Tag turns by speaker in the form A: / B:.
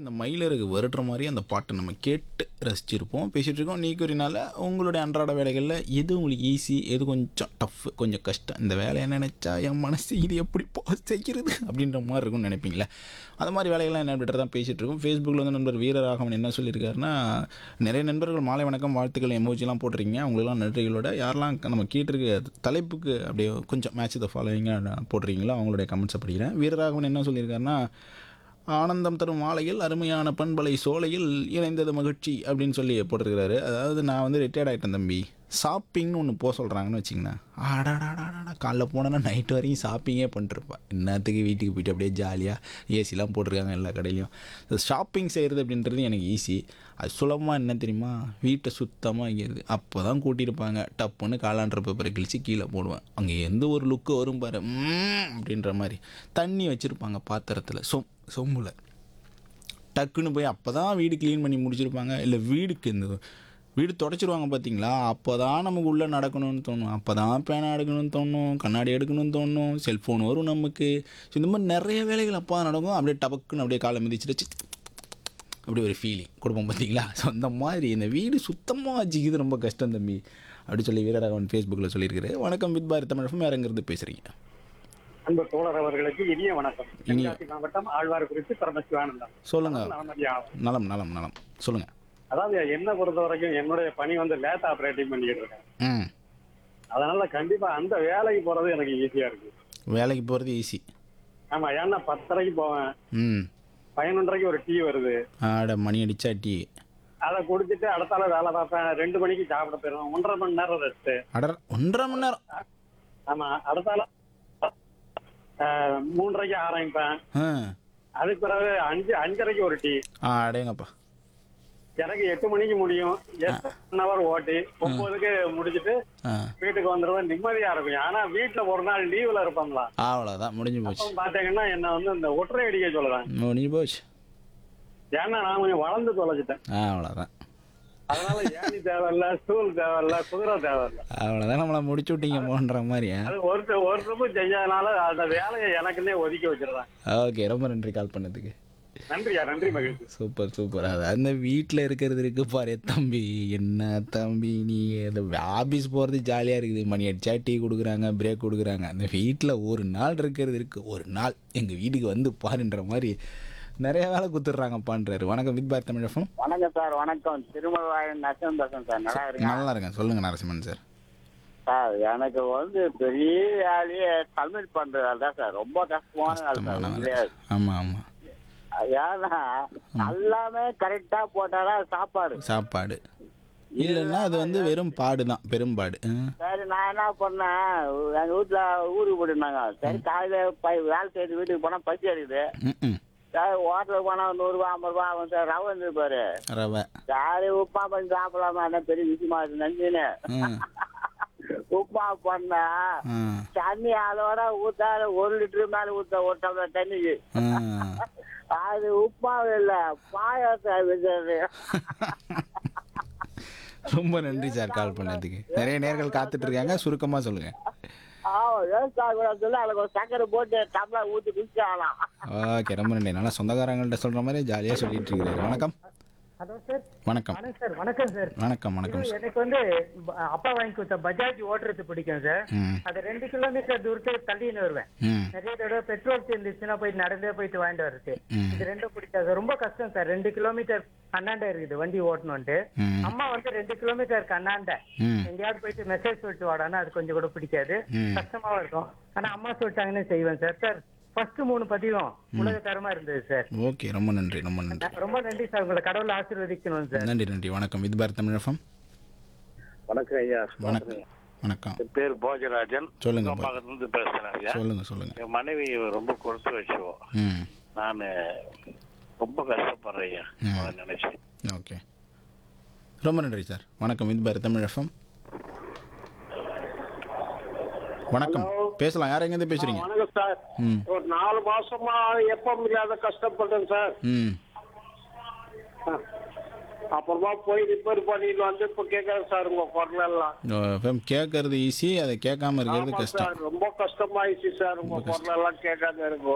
A: அந்த மயிலருக்கு வருடுற மாதிரி அந்த பாட்டை நம்ம கேட்டு ரசிச்சிருப்போம் பேசிகிட்டு இருக்கோம் நீ கூறினால உங்களுடைய அன்றாட வேலைகளில் எது உங்களுக்கு ஈஸி எது கொஞ்சம் டஃப் கொஞ்சம் கஷ்டம் இந்த வேலையை நினச்சா என் மனசு இது எப்படி போ செய்கிறது அப்படின்ற மாதிரி இருக்கும்னு நினைப்பீங்களே அது மாதிரி வேலைகள்லாம் என்ன பெட்டர் தான் பேசிகிட்டு இருக்கோம் ஃபேஸ்புக்கில் வந்து நண்பர் வீரராகவன் என்ன சொல்லியிருக்காருன்னா நிறைய நண்பர்கள் மாலை வணக்கம் வாழ்த்துக்கள் எமோஜிலாம் போட்டிருக்கீங்க அவங்களுக்குலாம் நன்றிகளோட யாரெல்லாம் நம்ம கேட்டிருக்க தலைப்புக்கு அப்படியே கொஞ்சம் மேட்ச் த ஃபாலோவிங்காக போட்டிருக்கீங்களோ அவங்களுடைய கமெண்ட்ஸை படிக்கிறேன் வீரராகவன் என்ன சொல்லியிருக்காருன்னா ஆனந்தம் தரும் மாலையில் அருமையான பண்பலை சோலையில் இணைந்தது மகிழ்ச்சி அப்படின்னு சொல்லி போட்டிருக்கிறாரு அதாவது நான் வந்து ரிட்டையர்ட் ஆகிட்டேன் தம்பி ஷாப்பிங்னு ஒன்று போக சொல்கிறாங்கன்னு வச்சிங்கண்ணா ஆடாடாடாடா காலைல போனேன்னா நைட்டு வரைக்கும் ஷாப்பிங்கே பண்ணிட்டுருப்பேன் என்னத்துக்கு வீட்டுக்கு போயிட்டு அப்படியே ஜாலியாக ஏசிலாம் போட்டிருக்காங்க எல்லா கடையிலையும் இந்த ஷாப்பிங் செய்கிறது அப்படின்றது எனக்கு ஈஸி அது சுலபமாக என்ன தெரியுமா வீட்டை சுத்தமாக வைக்கிறது அப்போ தான் கூட்டியிருப்பாங்க டப்புன்னு காலான்ற பேப்பரை கிழிச்சு கீழே போடுவேன் அங்கே எந்த ஒரு லுக்கு வரும் பாரு ம்ம் அப்படின்ற மாதிரி தண்ணி வச்சுருப்பாங்க பாத்திரத்தில் சொம் சொம்புல டக்குன்னு போய் அப்போ தான் வீடு க்ளீன் பண்ணி முடிச்சிருப்பாங்க இல்லை வீடுக்கு இந்த வீடு தொடச்சிருவாங்க பார்த்தீங்களா அப்போ தான் நமக்கு உள்ளே நடக்கணும்னு தோணும் அப்போ தான் பேனா எடுக்கணும்னு தோணும் கண்ணாடி எடுக்கணும்னு தோணும் செல்ஃபோன் வரும் நமக்கு ஸோ இந்த மாதிரி நிறைய வேலைகள் அப்போ தான் நடக்கும் அப்படியே டபக்குன்னு அப்படியே காலை மிதிச்சிட்டு சிக் அப்படி ஒரு ஃபீலிங் கொடுப்போம் பார்த்தீங்களா ஸோ அந்த மாதிரி இந்த வீடு சுத்தமாக வச்சுக்கிறது ரொம்ப கஷ்டம் தம்பி அப்படி சொல்லி வீரராகவன் ஃபேஸ்புக்கில் சொல்லியிருக்காரு வணக்கம் வித் பாரத் தமிழகம் யாருங்கிறது பேசுகிறீங்க
B: அன்பு தோழர் அவர்களுக்கு இனிய வணக்கம்
A: இனிய-
B: தென்காசி மாவட்டம் ஆழ்வார் குறித்து பரமசிவானந்தம்
A: சொல்லுங்கள்
B: நலமதியாகும்.
A: நலம் நலம் நலம் சொல்லுங்கள்
B: அதாவது என்ன பொறுத்த வரைக்கும் என்னுடைய பணி வந்து லேட் ஆப்ரேட்டிங் பண்ணிட்டு இருக்கேன்
A: ம்
B: அதனால கண்டிப்பா அந்த வேலைக்கு போறது எனக்கு ஈஸியா இருக்கு
A: வேலைக்கு போகிறது ஈஸி
B: ஆமா ஏன்னா பத்தரைக்கு போவேன்
A: ம்
B: பதினொன்றரைக்கு ஒரு டீ வருது
A: ஆட மணி அடிச்சா டீ
B: அதை குடிச்சிட்டு அடுத்தால வேலை பார்ப்பேன் ரெண்டு மணிக்கு சாப்பிட போயிடும் ஒன்றரை மணி நேரம் ரெஸ்ட்
A: அடர் ஒன்றரை மணி நேரம்
B: ஆமா அடுத்தால ஆஹ், மூன்றரைக்கு ஆரம்பிப்பேன்
A: ஆ
B: அதுக்கு பிறகு அஞ்சு அஞ்சரைக்கு ஒரு டீ
A: ஆ அடேங்கப்பா
B: எனக்கு எட்டு மணிக்கு முடியும் எட்டு ஒன் ஹவர் ஓட்டி ஒன்பதுக்கு முடிச்சிட்டு
A: ஆ
B: வீட்டுக்கு வந்துடுவேன் நிம்மதியா இருக்கும் ஆனா வீட்டுல ஒரு நாள் லீவ்ல இருப்பாங்களா
A: அவ்வளோதான் முடிஞ்சு போச்சு
B: அப்ப பாத்தீங்கன்னா என்ன வந்து இந்த ஒற்றை அடிக்க சொல்லுவேன்
A: முடிஞ்சு போச்சு
B: ஏன்னா நான் கொஞ்சம் வளர்ந்து தொலைச்சிட்டேன்
A: ஆ அவ்வளோதான்
B: அதனால ஏணி தேவையில்ல ஸ்டூல் தேவையில்ல குதிரை தேவையில்ல
A: அவ்வளோதான் நம்மளை முடிச்சு விட்டீங்க போன்ற மாதிரி
B: அது ஒரு ஒரு ரூபாய் செஞ்சதுனால அந்த வேலையை எனக்குன்னே ஒதுக்கி வச்சிடுறேன்
A: ஓகே ரொம்ப நன்றி கால் பண்ணதுக்கு
B: நன்றியா நன்றி மகிழ்ச்சி
A: சூப்பர் சூப்பர் அது அந்த வீட்டில் இருக்கிறது இருக்கு பாரு தம்பி என்ன தம்பி நீ அந்த ஆஃபீஸ் போகிறது ஜாலியாக இருக்குது மணி அடிச்சா டீ கொடுக்குறாங்க பிரேக் கொடுக்குறாங்க அந்த வீட்டில் ஒரு நாள் இருக்கிறது இருக்கு ஒரு நாள் எங்கள் வீட்டுக்கு வந்து பாருன்ற மாதிரி நிறைய வேலை கொடுத்துட்றாங்கப்பான்றாரு வணக்கம் வித் பார் தமிழகம்
C: வணக்கம் சார் வணக்கம் திருமலவாயன் நச்சம் பேசுறேன் சார் நல்லா இருக்கேன்
A: நல்லா இருக்கேன் சொல்லுங்கள் நரசிம்மன் சார்
C: சார் எனக்கு வந்து பெரிய வேலையே சப்மிட் பண்றது வேலை தான் சார் ரொம்ப கஷ்டமான வேலை சார் உண்மையா.
A: ஆமாம் ஆமாம்
C: ஏன்னா எல்லாமே கரெக்டா போட்டாதான் சாப்பாடு
A: சாப்பாடு இல்லைன்னா அது வந்து வெறும் பாடு தான் பெரும்பாடு ஆ.
C: சரி நான் என்ன பண்ணேன் எங்க வீட்டுல ஊருக்கு போயிருந்தாங்க சரி காலையில பை- வேலை செய்து வீட்டுக்கு போனா பசி அடிக்குது
A: ம் ம்
C: சரி ஹோட்டலுக்கு போனா நூறு ரூபா ஐம்பது ரூபா ஆகும் சார் ரவை இருந்து பாரு
A: ரவை
C: சரி உப்புமா பண்ணி சாப்பிடலாமா என்ன பெரிய விஷயமா இருக்கு நஞ்சுன்னு
A: ம்
C: உப்புமா பண்ணா
A: ஆ
C: தண்ணி அதோட ஊத்தாத ஒரு லிட்டர் மேல ஊத்த ஒரு டம்ளர் தண்ணிக்கு
A: ஆ
C: அது உப்புமாவும் இல்ல பாயாசம் வச்சது
A: ரொம்ப நன்றி சார் கால் பண்ணதுக்கு நிறைய நேர்கள் காத்துட்டு இருக்காங்க சுருக்கமாக சொல்லுங்கள்
C: ஆமா விவசாய கூட சொல்லி அதுக்கு ஒரு சக்கரை போட்டு டம்ளர் ஊத்தி குடிச்சாலாம்
A: ஓகே ரொம்ப நன்றி நல்லா சொந்தக்காரங்கள்ட்ட சொல்கிற மாதிரி ஜாலியாக சொல்லிட்டு இருக்கிறாரு வணக்கம்
D: ஹலோ சார்
A: வணக்கம்
D: வணக்கம் சார் வணக்கம் சார்
A: வணக்கம் வணக்கம் சார்
D: எனக்கு வந்து ப- அப்பா வாங்கி கொடுத்த பஜாஜ் ஓட்டுறது பிடிக்கும் சார்
A: ம்
D: அது ரெண்டு கிலோமீட்டர் தூரத்துக்கு தள்ளின்னு வருவேன்
A: ம்
D: நிறைய தடவை பெட்ரோல் தீர்ந்துச்சுன்னா போயிட்டு நடந்தே போயிட்டு வாங்கிட்டு வருது
A: ம்.
D: இது ரெண்டும் பிடிக்காது ரொம்ப கஷ்டம் சார் ரெண்டு கிலோமீட்டர் அண்ணாண்ட இருக்குது வண்டி ஓட்டணும்ட்டு
A: ம்
D: அம்மா வந்து ரெண்டு கிலோமீட்டருக்கு அண்ணாண்ட
A: ம்
D: எங்கேயாவது போயிட்டு மெசேஜ் சொல்லிட்டு வாடான்னா அது கொஞ்சம் கூட பிடிக்காது
A: ம்.
D: கஷ்டமாவும் இருக்கும் ஆனா அம்மா சொல்லிட்டாங்கன்னு செய்வேன் சார் சார் ஃபர்ஸ்ட் மூணு பதிவும் உலகத்தரமா இருந்தது சார்
A: ஓகே ரொம்ப நன்றி ரொம்ப நன்றி
D: ரொம்ப நன்றி சார் உங்களை கடவுள் ஆசீர்வதிக்கணும் சார்
A: நன்றி நன்றி வணக்கம் இது பார் தமிழகம்
E: வணக்கம் ஐயா
A: வணக்கம் வணக்கம்
E: என் பேர் போஜராஜன்
A: சொல்லுங்க பா.
E: இருந்து பேசுறேன் ஐயா
A: சொல்லுங்க சொல்லுங்க
E: என் மனைவி ரொம்ப கொடுத்து வச்சுவோம்
A: ம்
E: நான் ரொம்ப கஷ்டப்படுறேன் ஐயா
A: ம்.
E: அவளை நினைச்சு
A: ஓகே ரொம்ப நன்றி சார் வணக்கம் இது பார் தமிழகம் வணக்கம் பேசலாம் யார் எங்கேருந்து பேசுறீங்க
B: வணக்கம் சார்
A: ம்
B: ஒரு நாலு மாசமா எப்பம் இல்லாத கஷ்டப்பட்டேன் சார்
A: ம்
B: அப்புறமா போய் ரிப்பேர் பண்ணிட்டு வந்து இப்ப கேக்குறேன் சார் உங்க குரல் எல்லாம்
A: எஃப்எம் கேட்கறது ஈஸி அதை கேட்காம இருக்கிறது
B: ஆமா
A: கஷ்டம்
B: சார் ரொம்ப கஷ்டமாயிடுச்சு சார் உங்க குரல் எல்லாம் கேட்காத இருக்கும்